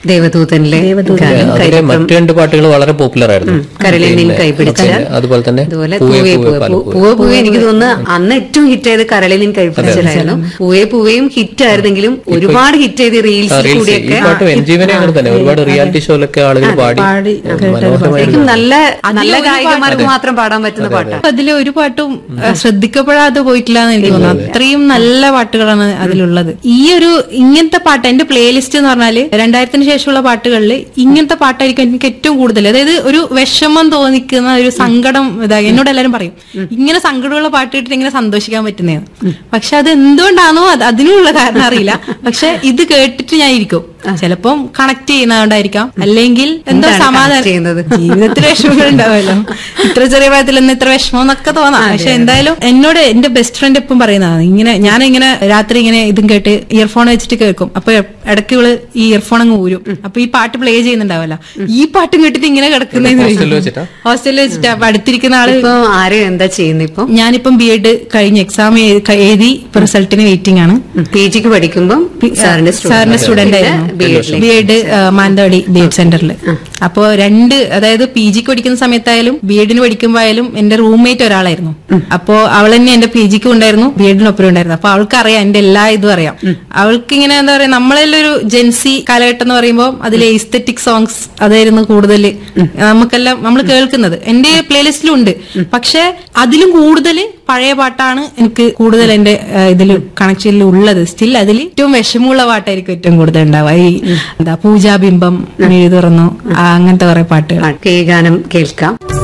ദേവദൂതനിലെ ഗാനം അതിലെ കൈപ്പുറം മറ്റു രണ്ട് പാട്ടുകൾ വളരെ പോപ്പുലർ ആയിരുന്നു കരളിൽ നിൻ പിന്നെ കൈപിടിച്ച പിന്നെ അതുപോലെ തന്നെ അതുപോലെ പൂവേ പൂവേ പൂവേ പൂവേ പാൽ പൂ- പൂവേ. പൂവേ പൂവേ എനിക്ക് തോന്നുന്നു അന്ന് ഏറ്റവും ഹിറ്റ് ആയത് കരളിൽ നിൻ കൈപിടിച്ചതായിരുന്നു പൂവേ പൂവേയും ഹിറ്റ് ആയിരുന്നെങ്കിലും ഒരുപാട് ഹിറ്റ് ചെയ്ത് ആ, റീൽസിൽ reels. ഈ കൂടിയൊക്കെ പാട്ട് എൻജീവനെ അങ്ങനെ തന്നെ ഒരുപാട് റിയാലിറ്റി ഷോയിലൊക്കെ ആളുകൾ പാടി പാടി മനോഹരമായി ശരിക്കും നല്ല നല്ല ഒരു ഗായികമാർക്ക് മാത്രം പാടാൻ പറ്റുന്ന പാട്ടാണ് അപ്പൊ അതിലെ ഒരു പാട്ടും ആ, ശ്രദ്ധിക്കപ്പെടാതെ പോയിട്ടില്ല എന്ന് എനിക്ക് തോന്നുന്നു അത്രയും നല്ല പാട്ടുകളാണ് അതിലുള്ളത് ഈ ഒരു ഇങ്ങനത്തെ പാട്ട് എന്റെ പ്ലേലിസ്റ്റ് എന്ന് പറഞ്ഞാല് രണ്ടായിരത്തിന് ശേഷമുള്ള പാട്ടുകളിൽ ഇങ്ങനത്തെ പാട്ടായിരിക്കും എനിക്ക് ഏറ്റവും കൂടുതൽ അതായത് ഒരു വിഷമം തോന്നിക്കുന്ന ഒരു സങ്കടം ഇതാ എന്നോട് എല്ലാരും പറയും ഇങ്ങനെ സങ്കടമുള്ള പാട്ട് കേട്ടിട്ട് ഇങ്ങനെ സന്തോഷിക്കാൻ പറ്റുന്നതാണ് പക്ഷെ അത് എന്തുകൊണ്ടാണോ അത് അതിനുള്ള കാരണം അറിയില്ല പക്ഷെ ഇത് കേട്ടിട്ട് ഞാൻ ഇരിക്കും ചിലപ്പം കണക്ട് ചെയ്യുന്നതുകൊണ്ടായിരിക്കാം അല്ലെങ്കിൽ എന്തോ എന്താണ് സമാധാനം connect ചെയ്യുന്നത്? ജീവിതത്തിൽ വിഷമങ്ങൾ ഉണ്ടാവുമല്ലോ ഇത്ര ചെറിയ പ്രായത്തിൽ നിന്ന് ഇത്ര വിഷമം എന്നൊക്കെ തോന്നാം പക്ഷെ എന്തായാലും എന്നോട് എന്റെ ബെസ്റ്റ് ഫ്രണ്ട് എപ്പം പറയുന്നതാണ് ഇങ്ങനെ ഞാൻ ഇങ്ങനെ രാത്രി ഇങ്ങനെ ഇതും കേട്ട് ഇയർഫോൺ വെച്ചിട്ട് കേൾക്കും അപ്പൊ ഇടയ്ക്ക് ഇവള് ഈ ഇയർഫോൺ അങ്ങ് ഊരും അപ്പൊ ഈ പാട്ട് പ്ലേ ചെയ്യുന്നുണ്ടാവല്ലോ ഈ പാട്ടും കേട്ടിട്ട് ഇങ്ങനെ ഹോസ്റ്റലിൽ വെച്ചിട്ടാ? ഹോസ്റ്റലിൽ വെച്ചിട്ട് അപ്പൊ അടുത്തിരിക്കുന്ന ആള് ഇപ്പൊ ആരും എന്താ ചെയ്യുന്നത് ഇപ്പൊ ഞാനിപ്പം ബി എഡ് കഴിഞ്ഞ് എക്സാം എഴുതി ഇപ്പൊ റിസൾട്ടിന് വെയിറ്റിംഗ് ആണ് പി ജിക്ക് പഠിക്കുമ്പോൾ സാറിന്റെ സാറിന്റെ സ്റ്റുഡന്റ് ആയിരുന്നു B Ed Mananthavady B Ed സെന്ററിൽ അപ്പോ രണ്ട് അതായത് പി ജിക്ക് പഠിക്കുന്ന സമയത്തായാലും ബി എഡിന് പഠിക്കുമ്പോഴായാലും എന്റെ റൂംമേറ്റ് ഒരാളായിരുന്നു അപ്പോ അവൾ തന്നെ എന്റെ പി ജിക്കും ഉണ്ടായിരുന്നു ബി എഡിനൊപ്പം ഉണ്ടായിരുന്നു അപ്പൊ അവൾക്ക് അറിയാം എന്റെ എല്ലാ ഇതും അറിയാം അവൾക്ക് ഇങ്ങനെ എന്താ പറയാ നമ്മളെല്ലാം ഒരു ജെൻസി കാലഘട്ടം എന്ന് പറയുമ്പോൾ അതിലെ എസ്തെറ്റിക് സോങ്സ് അതായിരുന്നു കൂടുതൽ നമുക്കെല്ലാം നമ്മൾ കേൾക്കുന്നത് എന്റെ പ്ലേലിസ്റ്റിലും ഉണ്ട് പക്ഷെ അതിലും കൂടുതൽ പഴയ പാട്ടാണ് എനിക്ക് കൂടുതൽ എന്റെ ഇതിൽ കണക്ഷനിൽ ഉള്ളത് സ്റ്റിൽ അതിൽ ഏറ്റവും വിഷമമുള്ള പാട്ടായിരിക്കും ഏറ്റവും കൂടുതൽ ഉണ്ടാവുക ഈ എന്താ പൂജാബിംബം മെഴു തുറന്നു ആ, അങ്ങനത്തെ കുറെ പാട്ടുകൾ ഗാനം കേൾക്കാം